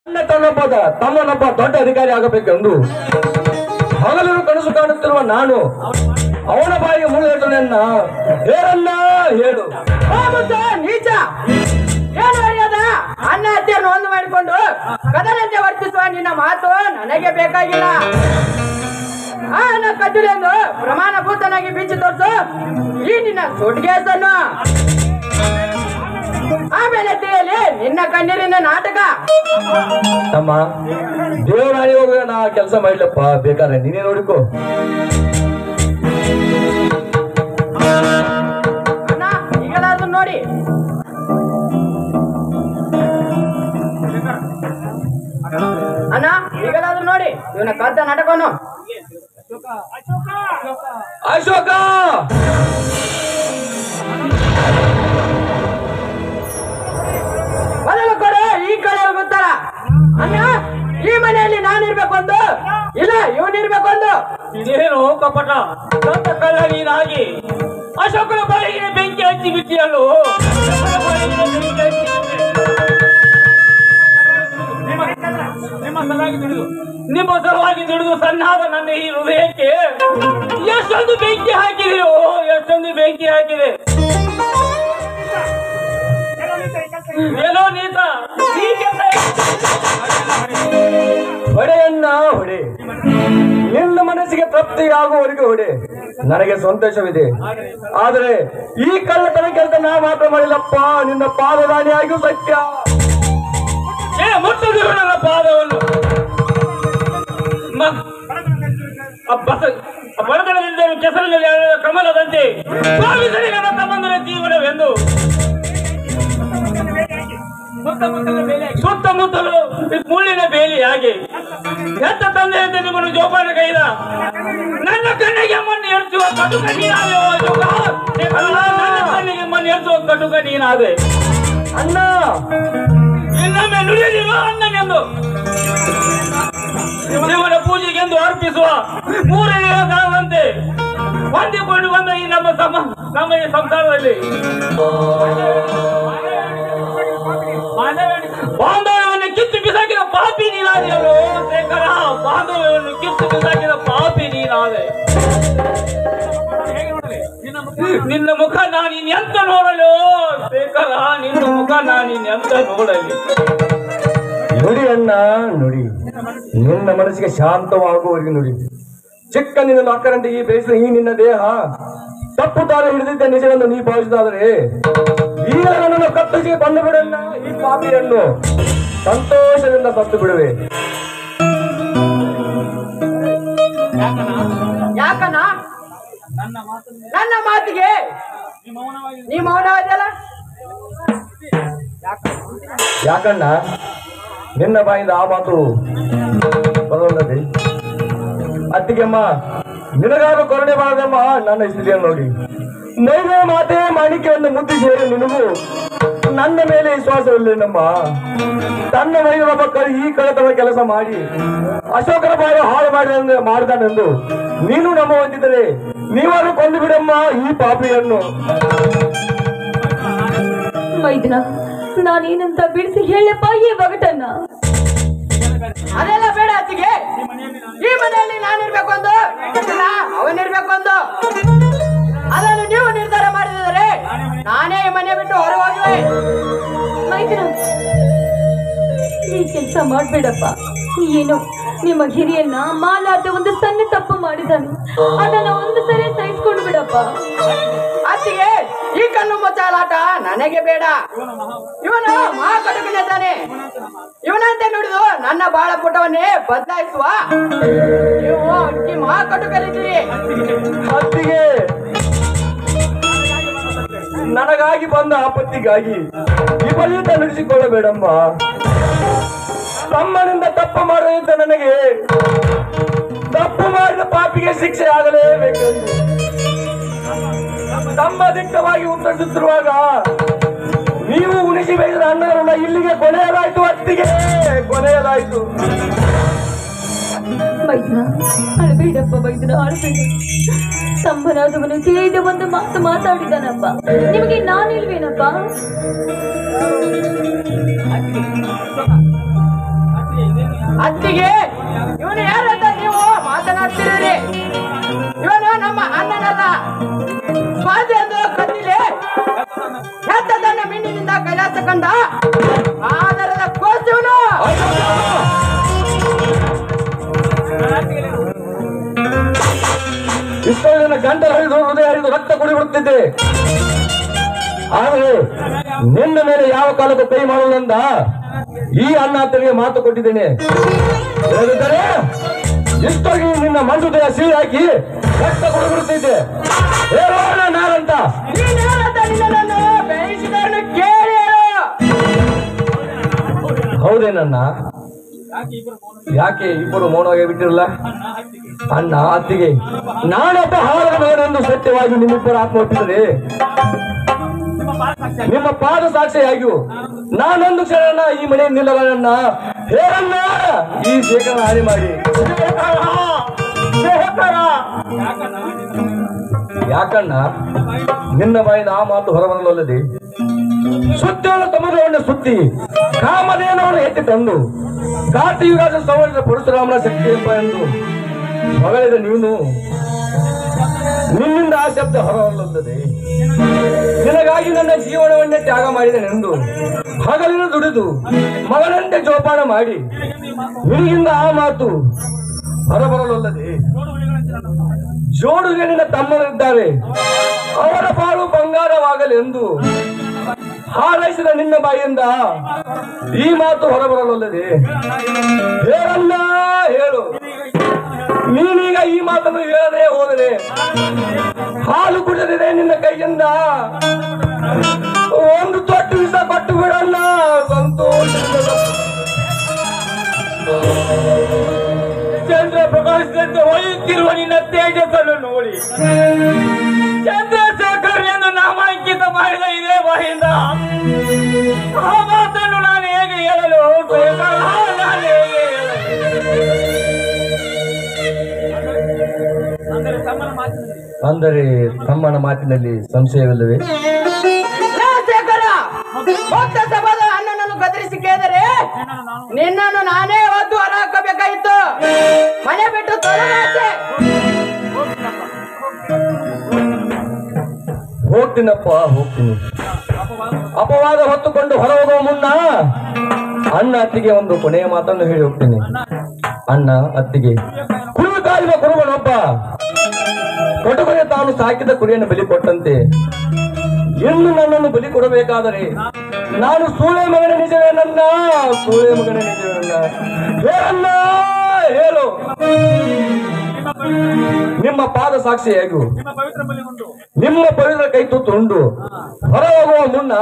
ನನ್ನ ತನ್ನೊಬ್ಬದ ತಮ್ಮನೊಬ್ಬ ದೊಡ್ಡ ಅಧಿಕಾರಿ ಆಗಬೇಕೆಂದು ಹಗಲಿರು ಕನಸು ಕಾಣುತ್ತಿರುವ ನಾನು ಅವನ ಬಾಯಿಗೆ ಮುಳ್ಳೆದನ್ನ ಹೇಳಲ್ಲ ಹೇಳು ಹೋಗುತ್ತ ನೀಚ ಏನು ಮರ್ಯಾದ ಅನ್ನ ಹತ್ತಿಯನ್ನು ಒಂದು ಮಾಡಿಕೊಂಡು ಕದನಂತೆ ವರ್ತಿಸುವ ನಿನ್ನ ಮಾತು ನನಗೆ ಬೇಕಾಗಿಲ್ಲ ಆ ನನ್ನ ಕದ್ದಿಲೆಂದು ಪ್ರಮಾಣಭೂತನಾಗಿ ಬಿಚ್ಚಿ ತೋರಿಸು ಈ ನಿನ್ನ ಸುಟ್ಕೇಸನ್ನು ಆಮೇಲೆ ತಿಳಿಯಲಿ ನಿನ್ನ ಕಣ್ಣೀರಿನ ನಾಟಕ ತಮ್ಮ ದೇವರಾಣಿ ಹೋಗುವ ನಾ ಕೆಲಸ ಮಾಡ್ಲಪ್ಪ ಬೇಕಾದ್ರೆ ನೀನೇ ನೋಡಿಕೋ ಅಣ್ಣ ಈಗಲಾದ್ರೂ ನೋಡಿ ಅಣ್ಣ ಈಗಲಾದ್ರೂ ನೋಡಿ ಇವನ ಕದ್ದ ನಾಟಕವನ್ನು ಅಶೋಕ ಮೊದಲು ಕೊಡು ಈ ಕಡೆ ಗೊತ್ತಾರ ಅಣ್ಣ ಈ ಮನೆಯಲ್ಲಿ ನಾನಿರ್ಬೇಕು ಒಂದು ಇಲ್ಲ ಇವನಿರ್ಬೇಕು ಒಂದು ಇದೇನು ಕಪಟ ಸತ್ತ ಕಳ್ಳ ನೀನಾಗಿ ಅಶೋಕನ ಬಾಯಿಗೆ ಬೆಂಕಿ ಹಚ್ಚಿ ಬಿಟ್ಟಿಯಲ್ಲೋ ಅಶೋಕನ ಬಾಯಿಗೆ ಬೆಂಕಿ ಹಚ್ಚಿ ಬಿಟ್ಟೆ. ನಿಮ್ಮ- ನಿಮ್ಮ ಸಲುವಾಗಿ ದುಡಿದು ನಿಮ್ಮ ಸಲುವಾಗಿ ದುಡಿದು ಸಣ್ಣಾದ ನನ್ನ ಈ ಹೃದಯಕ್ಕೆ ಎಷ್ಟೊಂದು ಬೆಂಕಿ ಹಾಕಿದೆಯೋ ಎಷ್ಟೊಂದು ಬೆಂಕಿ ಹಾಕಿದೆ ಏನೋ ನೀತ ಈ ಕೆಲ್ಸ ಹೊಡೆಯನ್ನ ಹೊಡೆ ನಿನ್ನ ಮನಸ್ಸಿಗೆ ತೃಪ್ತಿ ಆಗುವವರೆಗೆ ಹೊಡೆ ನನಗೆ ಸಂತೋಷವಿದೆ ಆದರೆ ಈ ಕಳ್ಳತನ ಕೆಲಸ ನಾ ಮಾತ್ರ ಮಾಡಿಲ್ಲಪ್ಪ ನಿನ್ನ ಪಾದದಾನಿಯಾಗಿಯೂ ಸತ್ಯ ಏ ಮುಟ್ಟದಿರು ನನ್ನ ಪಾದವನ್ನು ಮ- ಆ ಬಸ- ಆ ಬಡತನದಿಂದ ಕೆಸರಿನಲ್ಲಿ ಅಳೆದ ಕಮಲದಂತೆ ಭಾವಿಸಲಿ ನನ್ನ ತಮ್ಮಂದಿರ ಜೀವನವೆಂದು ಸುತ್ತಮುತ್ತಲು ಈ ಮುಳ್ಳಿನ ಬೇಲಿಯಾಗಿ ಹೆತ್ತ ತಂದೆಯಿಂದ ನಿಮ್ಮನ್ನು ಜೋಪಾನ ಕೈದ ನನ್ನ ಕಣ್ಣಿಗೆ ಮಣ್ಣು ಎರ್ಚುವ ಕಟುಕ ನೀನಾದೆ ಓ ಅಶೋಕ. ನನ್ನ ಕಣ್ಣಿಗೆ ಮಣ್ಣು ಎರ್ಚುವ ಕಟುಕ ನೀನಾದೆ ಅಣ್ಣ ಇನ್ನೊಮ್ಮೆ ನುಡಿಯಲಿರುವ ಅನ್ನನೆಂದು ದೇವರ ಪೂಜೆಗೆಂದು ಅರ್ಪಿಸುವ ಮೂರನೇ ಕಾಲದಂತೆ ಹೊಂದಿಕೊಂಡು ಬಂದ ಈ ನಮ್ಮ ಸಮ ನಮ್ಮ ಈ ಸಂಸಾರದಲ್ಲಿ ಬಾಂಧವ್ಯವನ್ನು ಕಿತ್ತು ಬಿಸಾಕಿದ ಪಾಪಿ ನೀನಾದೆಯಲ್ಲೋ ಶೇಖರ ಬಾಂಧವ್ಯವನ್ನು ಕಿತ್ತು ಬಿಸಾಕಿದ ಪಾಪಿ ನೀನಾದೆ ನಿನ್ನ ಮುಖ ನಾನು ಎಂತ ನೋಡಲು ಶೇಖರ ನಿನ್ನ ಮುಖ ನಾನು ಎಂತ ನೋಡಲಿ ನುಡಿ ಅಣ್ಣ ನುಡಿ ನಿನ್ನ ಮನಸ್ಸಿಗೆ ಶಾಂತವಾಗುವವರೆಗೆ ನುಡಿ ಚಿಕ್ಕ ನಿನ್ನ ಅಕ್ಕರಂತೆ ಈ ಬೇಯಿಸಿದ ಈ ನಿನ್ನ ದೇಹ ತಪ್ಪು ತಾರ ಹಿಡಿದಿದ್ದ ನಿಜವೆಂದು ನೀ ಭಾವಿಸಿದಾದರೆ ಈಗ ನನ್ನನ್ನು ಕತ್ತರಿಸಿ ಕೊಂದು ಬಿಡಣ್ಣ ಈ ಪಾಪಿಯನ್ನು ಸಂತೋಷದಿಂದ ಸತ್ತು ಬಿಡುವೆ ಯಾಕಣ್ಣ ನನ್ನ ಮಾತಿಗೆ ನೀ ಮೌನವಾದ್ಯಲ್ಲ ಯಾಕಣ್ಣ ನಿನ್ನ ಬಾಯಿಂದ ಆ ಮಾತು ಬರೋಲ್ಲದೆ ಅತ್ತಿಗೆಮ್ಮ ನಿನಗಾರು ಕರುಣೆ ಬಾರದಮ್ಮ ನನ್ನ ಸ್ಥಿತಿಯನ್ನು ನೋಡಿ ನೈವ ಮಾತೆ ಮಾಣಿಕ್ಯವನ್ನು ಮುದ್ದಿ ಸೇರಿ ನಿನಗೂ ನನ್ನ ಮೇಲೆ ವಿಶ್ವಾಸವಿಲ್ಲೇನಮ್ಮ ತನ್ನ ಮೈಯ ಮಕ್ಕಳು ಈ ಕಳತನ ಕೆಲಸ ಮಾಡಿ ಅಶೋಕನ ಬಾಯ ಹಾಳು ಮಾಡಿದ ಮಾಡಿದನೆಂದು ನೀನು ನಮ್ಮ ಹೊಂದಿದರೆ ನೀವಾರು ಕೊಂದು ಬಿಡಮ್ಮ ಈ ಪಾಪಿಯನ್ನು ಮೈದನ ನಾನೇನಂತ ಬಿಡಿಸಿ ಹೇಳಪ್ಪ ಈ ಒಗಟನ್ನ ಅದೆಲ್ಲ ಬೇಡ ಅತ್ತಿಗೆ ಈ ಮನೆಯಲ್ಲಿ ನಾನಿರ್ಬೇಕು ಒಂದು ಇಲ್ಲ ಅವನಿರ್ಬೇಕು ಒಂದು ಅದನ್ನು ನೀವು ನಿರ್ಧಾರ ಮಾಡಿದರೆ ನಾನೇ ಈ ಮನೆ ಬಿಟ್ಟು ಹೊರ ಹೋಗುವೆ ಮೈದನ ಈ ಕೆಲಸ ಮಾಡ್ಬೇಡಪ್ಪ ಏನು ನಿಮ್ಮ ಹಿರಿಯನ್ನ ಮಾಲಾದ ಒಂದು ಸಣ್ಣ ತಪ್ಪು ಮಾಡಿದನು ಅದನ್ನ ಒಂದು ಸರಿ ಸಹಿಸ್ಕೊಂಡು ಬಿಡಪ್ಪ ಅತ್ತಿಗೆ ಈ ಕಣ್ಣು ಮುಚ್ಚಾಲಾಟ ನನಗೆ ಬೇಡ ಇವನು ಮಹಾ ಕಟುಕನಿದ್ದಾನೆ ಇವನಂತೆ ನುಡಿದು ನನ್ನ ಬಾಳ ಪುಟವನ್ನೇ ಬದಲಾಯಿಸುವ ನೀವು ಈ ಮಹಾ ಕಟುಕಲಿದ್ದೀರಿ ಅತ್ತಿಗೆ ನನಗಾಗಿ ಬಂದ ಆಪತ್ತಿಗಾಗಿ ವಿಪರೀತ ನಡೆಸಿಕೊಳ್ಳಬೇಡಮ್ಮ ತಮ್ಮನಿಂದ ತಪ್ಪು ಮಾಡದಿದ್ದ ನನಗೆ ತಪ್ಪು ಮಾಡಿದ ಪಾಪಿಗೆ ಶಿಕ್ಷೆ ಆಗಲೇಬೇಕೆಂದು ತಮ್ಮ ದಿಟ್ಟವಾಗಿ ಉತ್ತರಿಸುತ್ತಿರುವಾಗ ನೀವು ಉಣಿಸಿ ಬೈದ ಅಣ್ಣನ ಇಲ್ಲಿಗೆ ಕೊನೆಯದಾಯ್ತು ಅತ್ತಿಗೆ ಕೊನೆಯದಾಯ್ತು ಮೈದನ ಅಳಬೇಡಪ್ಪ ಮೈದನ ಅಳಬೇಡ ಸಂಭನಾದವನು ತಿಳಿದ ಒಂದು ಮಾತು ಮಾತಾಡಿದನಪ್ಪ ನಿಮಗೆ ನಾನಿಲ್ವೇನಪ್ಪ ಅತ್ತಿಗೆ ಇವನು ಯಾರಂತ ನೀವು ಮಾತನಾಡ್ತಿದ್ದೀರಿ ಇವನು ನಮ್ಮ ಅಣ್ಣನಲ್ಲ ಸ್ವಾತಿ ಎಂದು ಕತ್ತಿಲೆ ಹೆತ್ತದನ್ನ ಮಿಣ್ಣಿನಿಂದ ಕೈಲಾಸ ಕಂಡ ಆದರದ ಕೋಚವನು ಇಷ್ಟೊಂದಿನ ಗಂಟೆ ಹರಿದು ಹೃದಯ ಹರಿದು ರಕ್ತ ಕುಡಿಬಿಡುತ್ತಿದ್ದೆ ಆದರೆ ನಿನ್ನ ಮೇಲೆ ಯಾವ ಕಾಲಕ್ಕೂ ಕೈ ಮಾಡುವುದಂದ ಈ ಅಣ್ಣ ಅತ್ತನಿಗೆ ಮಾತು ಕೊಟ್ಟಿದ್ದೇನೆ ಹೇಳಿದರೆ ಇಷ್ಟೊಂದು ನಿನ್ನ ಮಂಡುದಯ ಸಿಹಿ ಹಾಕಿ ರಕ್ತ ಕುಡಿಬಿಡುತ್ತಿದ್ದೆ ಹೇಳೋಣ ನಾನಂತ ನೀನೇನಂತ ನಿನ್ನನ್ನು ಬೆಳೆಸಿದವನು ಕೇಳಿ ಹೇಳು. ಹೌದೇನಣ್ಣ ಯಾಕೆ ಇಬ್ಬರು ಮೌನವಾಗಿ ಬಿಟ್ಟಿರಲ್ಲ ಅಣ್ಣ ಅತ್ತಿಗೆ ನಾನೊಬ್ಬ ಹಾಳದ ಮಗನೆಂದು ಸತ್ಯವಾಗಿ ನಿಮ್ಮಿಬ್ಬರ ಆತ್ಮ ಒಪ್ಪಿದರೆ ನಿಮ್ಮ ಪಾದ ಸಾಕ್ಷಿಯಾಗಿಯೂ ನಾನೊಂದು ಕ್ಷಣ ಈ ಮನೆ ನಿಲ್ಲವನ್ನ ಹೇಳಣ್ಣ ಈ ಶೇಖರ ಹಾನಿ ಮಾಡಿ ಯಾಕಣ್ಣ ನಿನ್ನ ಬಾಯಿಂದ ಆ ಮಾತು ಹೊರಬರಲಲ್ಲದೆ ಸುತ್ತಿಯನ್ನು ಸಮುದ್ರವನ್ನು ಸುತ್ತಿ ಕಾಮಧೇನವನ್ನು ಎತ್ತಿ ತಂದು ಕಾರ್ತಿಯುಗಾದ ಸಂವರ್ಷ ಪರಶುರಾಮನ ಶಕ್ತಿ ಎಂಬ ಎಂದು ಹೊಗಳಿದ ನೀನು ನಿನ್ನಿಂದ ಆ ಶಬ್ದ ಹೊರಬರಲಲ್ಲದೆ ನಿನಗಾಗಿ ನನ್ನ ಜೀವನವನ್ನೇ ತ್ಯಾಗ ಮಾಡಿದನೆಂದು ಹಗಲಿನ ದುಡಿದು ಮಗನಂತೆ ಜೋಪಾನ ಮಾಡಿ ನಿನಗಿಂದ ಆ ಮಾತು ಹೊರಬರಲಲ್ಲದೆ ಜೋಡುಗೆ ನಿನ್ನ ತಮ್ಮನಿದ್ದಾರೆ ಅವರ ಪಾಲು ಬಂಗಾರವಾಗಲೆಂದು ಹಾರೈಸಿದ ನಿನ್ನ ಬಾಯಿಂದ ಈ ಮಾತು ಹೊರಬರಲಲ್ಲದೆ ಹೇಳಲ್ಲ ಹೇಳು ನೀನೀಗ ಈ ಮಾತನ್ನು ಹೇಳದೆ ಹೋದರೆ ಹಾಲು ಕುಡಿದಿದೆ ನಿನ್ನ ಕೈಯಿಂದ ಒಂದು ತೊಟ್ಟು ವಿಷ ಕೊಟ್ಟು ಬಿಡಲ್ಲ ಸಂತೋಷ ಚಂದ್ರ ಪ್ರಕಾಶದಂತೆ ಹೊಳೆಯುತ್ತಿರುವ ನಿನ್ನ ತೇಜಸ್ಸನ್ನು ನೋಡಿ ಚಂದ್ರಶೇಖರ್ ಎಂದು ನಾಮಾಂಕಿತ ಮಾಡಿದ ಇದೇ ಬಾಯಿಂದ ಆ ಮಾತನ್ನು ನಾನು ಹೇಗೆ ಹೇಳಲು ಶೇಖರ, ನಾನು ಹೇಗೆ ಹೇಳಲು? ಅಂದರೆ ತಮ್ಮನ ಮಾತಿನಲ್ಲಿ ಸಂಶಯವಿಲ್ಲವೇ ಲೇ ಶೇಖರ ಭಕ್ತ ಸಭಾದ ಅಣ್ಣನನ್ನು ಗದರಿಸಿ ಕೇಳಿದರೆ ನಿನ್ನನ್ನು ನಾನೇ ಒದ್ದು ಹೊರ ಹಾಕಬೇಕಾಗಿತ್ತು ಮನೆ ಬಿಟ್ಟು ತೊಲಗಾಚೆ ಹೋಗ್ತೀನಪ್ಪ ಹೋಗ್ತೀನಿ ಅಪವಾದ ಹೊತ್ತುಕೊಂಡು ಹೊರ ಹೋಗುವ ಮುನ್ನ ಅಣ್ಣ ಅತ್ತಿಗೆ ಒಂದು ಕೊನೆಯ ಮಾತನ್ನು ಹೇಳಿ ಹೋಗ್ತೀನಿ ಅಣ್ಣ ಅತ್ತಿಗೆ ಕುರುಡು ಕಾಯುವ ಕುರುಬನೊಬ್ಬ ಕೊಟುಕೊನೆ ತಾನು ಸಾಕಿದ ಕುರಿಯನ್ನು ಬಲಿ ಕೊಟ್ಟಂತೆ ಇನ್ನು ನನ್ನನ್ನು ಬಲಿ ಕೊಡಬೇಕಾದರೆ ನಾನು ಸೂಳೆ ಮಗನ ನಿಜವೇ ನನ್ನ ಸೂಳೆ ಮಗನ ನಿಜವೇ ನನ್ನ ಹೇಳಣ್ಣ ಹೇಳು ನಿಮ್ಮ ಪಾದ ಸಾಕ್ಷಿಯಾಗು ನಿಮ್ಮ ಪವಿತ್ರ ಕೈ ತುತ್ತು ಉಂಡು ಹೊರ ಹೋಗುವ ಮುನ್ನ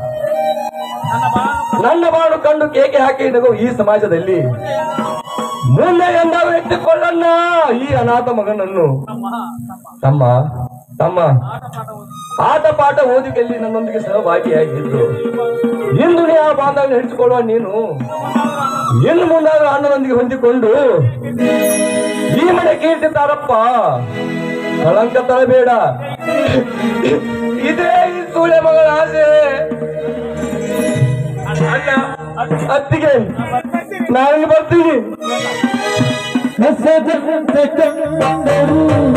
ನನ್ನ ಬಾಳು ಕಂಡು ಕೇಕೆ ಹಾಕಿ ನಗು ಈ ಸಮಾಜದಲ್ಲಿ ಮುಂದೆ ಎಂದಾರು ಎತ್ತಿಕೊಳ್ಳಣ್ಣ ಈ ಅನಾಥ ಮಗನನ್ನು ತಮ್ಮ ತಮ್ಮ ಆಟ ಪಾಠ ಓದಿಕೆಯಲ್ಲಿ ನನ್ನೊಂದಿಗೆ ಸಹಭಾಗಿಯಾಗಿದ್ದು ಇಂದು ನೀ ಆ ಬಾಂಧವ್ಯ ಹೆಚ್ಚಿಕೊಳ್ಳುವ ನೀನು ಇನ್ನು ಮುಂದಾದ್ರೂ ಅಣ್ಣನೊಂದಿಗೆ ಹೊಂದಿಕೊಂಡು ಈ ಮನೆ ಕೀರ್ತಿ ತಾರಪ್ಪ ಕಳಂಕ ತರಬೇಡ ಇದೇ ಈ ಸೂಳೆ ಮಗಳ ಆಸೆ ಅಣ್ಣ ಅತ್ತಿಗೆ ನಾನು ಬರ್ತೀನಿ ಹೊಸದಂತೆ ಕಂಡರು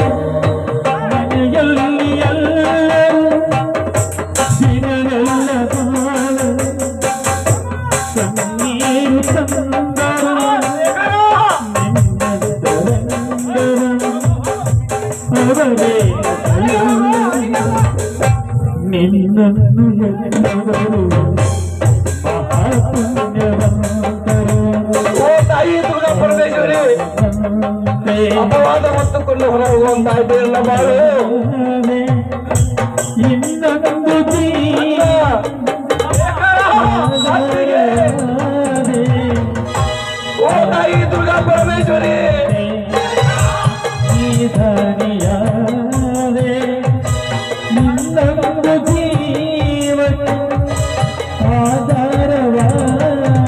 ಮನೆಯಲ್ಲಿ ಎಲ್ಲರೂ ದಿನವೆಲ್ಲ ಬಾಳು ಕಣ್ಣೀರು ತಂದರು ಅವರೇ ನಿನ್ನನ್ನು ಎಲ್ಲವರು ಮಹಾಪುಣ್ಯವಂತರು ಓ ತಾಯಿ ದುರ್ಗಾ ಪರಮೇಶ್ವರಿ ಅಪವಾದ ಹೊತ್ತುಕೊಂಡು ಹೊರ ಹೋಗುವಂತಾಯ್ತು ಎಲ್ಲ ಬಾಳು ಇನ್ನೊಂದು ಜೀವ ಅತ್ತಿಗೆ ಓ ತಾಯಿ ದುರ್ಗಾ ಪರಮೇಶ್ವರಿ ಧಾರಿಯಾದೆ ಇನ್ನೊಂದು ಜೀವ ಆಧಾರವಾದ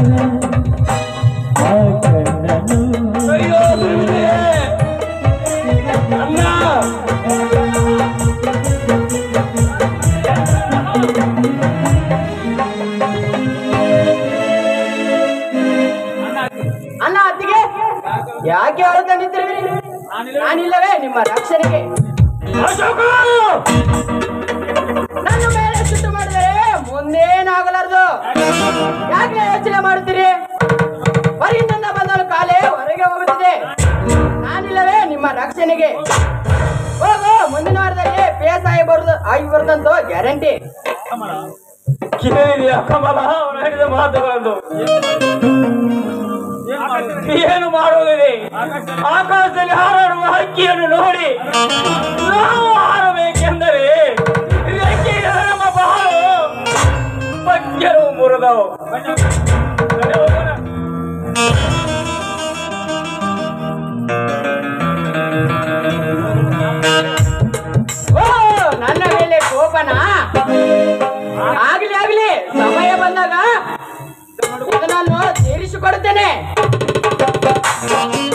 ಆ ಕಣ್ಣನು ಅಯ್ಯೋ ದುರ್ವಿಧಿಯೇ. ಅಣ್ಣ ಅಣ್ಣ ಅತ್ತಿಗೆ ಯಾಕೆ ಅಳುತ್ತಾ ನಿಂತಿರುವಿರಿ ನಾನಿಲ್ಲವೇ ನಿಮ್ಮ ರಕ್ಷಣೆಗೆ ಅಶೋಕ ನನ್ನ ಮೇಲೆ ಸಿಟ್ಟು ಮಾಡಿದರೆ ಮುಂದೇನಾಗಲಾರದು ಯಾಕೆ ಯೋಚನೆ ಮಾಡುತ್ತೀರಿ ಹೊರಗಿನಿಂದ ಬಂದವನು ಕಾಲೇ ಹೊರಗೆ ಹೋಗುತ್ತಿದೆ ನಾನಿಲ್ಲವೇ ನಿಮ್ಮ ರಕ್ಷಣೆಗೆ ಹೋಗು ಮುಂದಿನ ವಾರದಲ್ಲಿ ಪೇಸ್ ಆಗಿ ಬರುದು ಆಗಿ ಬರುದಂತೂ ಗ್ಯಾರಂಟಿ ಕೇಳಿದೆಯಾ ಕಮಲ ಅವನು ಹೇಳಿದ ಮಾತುಗಳನ್ನು ಏನು ಮಾಡುವುದಿದೆ ಆಕಾಶದಲ್ಲಿ ಹಾರಾಡುವ ಹಕ್ಕಿಯನ್ನು ನೋಡಿ ನಾವು ಹಾರಬೇಕೆಂದರೆ ರೆಕ್ಕೆಯ ನಮ್ಮ ಬಾಳು ಪಕ್ಯರು ಮುರಿದವು ಸರಿ ಹೋಗೋಣ. ಓ ನನ್ನ ಮೇಲೆ ಕೋಪನ ಆಗ್ಲಿ ಆಗ್ಲಿ ಸಮಯ ಬಂದಾಗ ಇದನ್ನು ತೀರಿಸಿಕೊಡುತ್ತೇನೆ